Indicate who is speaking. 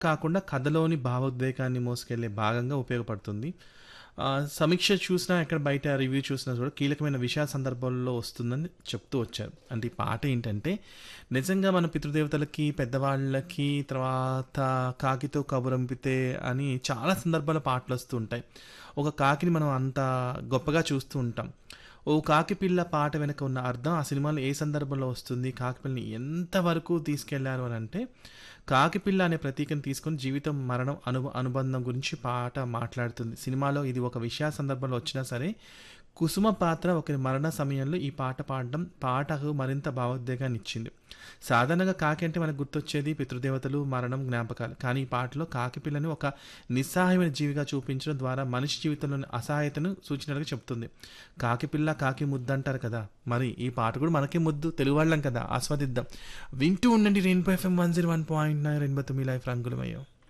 Speaker 1: కాకుండా కథలోని భావోద్వేగాన్ని మోసుకెళ్ళే భాగంగా ఉపయోగపడుతుంది. ఆహ్, సమీక్ష చూసినా, ఎక్కడ బయట రివ్యూ చూసినా కూడా కీలకమైన విషయ సందర్భాల్లో వస్తుందని చెప్తూ వచ్చారు. అంటే ఈ పాట ఏంటంటే, నిజంగా మన పితృదేవతలకి, పెద్దవాళ్ళకి, తర్వాత కాకితో కబురంపితే అని చాలా సందర్భాల్లో పాటలొస్తూ ఉంటాయి. ఒక కాకిని మనం అంత గొప్పగా చూస్తూ ఉంటాం. ఓ కాకి పిల్ల పాట వెనక ఉన్న అర్థం ఆ సినిమాలో ఏ సందర్భంలో వస్తుంది, కాకి పిల్లని ఎంతవరకు తీసుకెళ్లారు అనంటే, కాకి పిల్ల అనే ప్రతీకను తీసుకొని జీవితం, మరణం, అను అనుబంధం గురించి పాట మాట్లాడుతుంది. సినిమాలో ఇది ఒక విషయ సందర్భంలో వచ్చినా సరే, కుసుమ పాత్ర ఒకరి మరణ సమయంలో ఈ పాట పాడడం పాటకు మరింత భావోద్వేగాన్నిచ్చింది. సాధారణంగా కాకి అంటే మనకు గుర్తొచ్చేది పితృదేవతలు, మరణం, జ్ఞాపకాలు. కానీ ఈ పాటలో కాకి పిల్లని ఒక నిస్సహాయమైన జీవిగా చూపించడం ద్వారా మనిషి జీవితంలోని అసహాయతను సూచించినట్టుగా చెప్తుంది. కాకి పిల్ల, కాకి ముద్దంటారు కదా! మరి ఈ పాట కూడా మనకే ముద్దు. తెలుగువాళ్ళం కదా! ఆస్వాదిద్దాం. వింటూ ఉండండి రెయిన్బో ఎఫ్ఎం 101.9 రెయిన్బోతో మీ లైఫ్ రంగులమయం.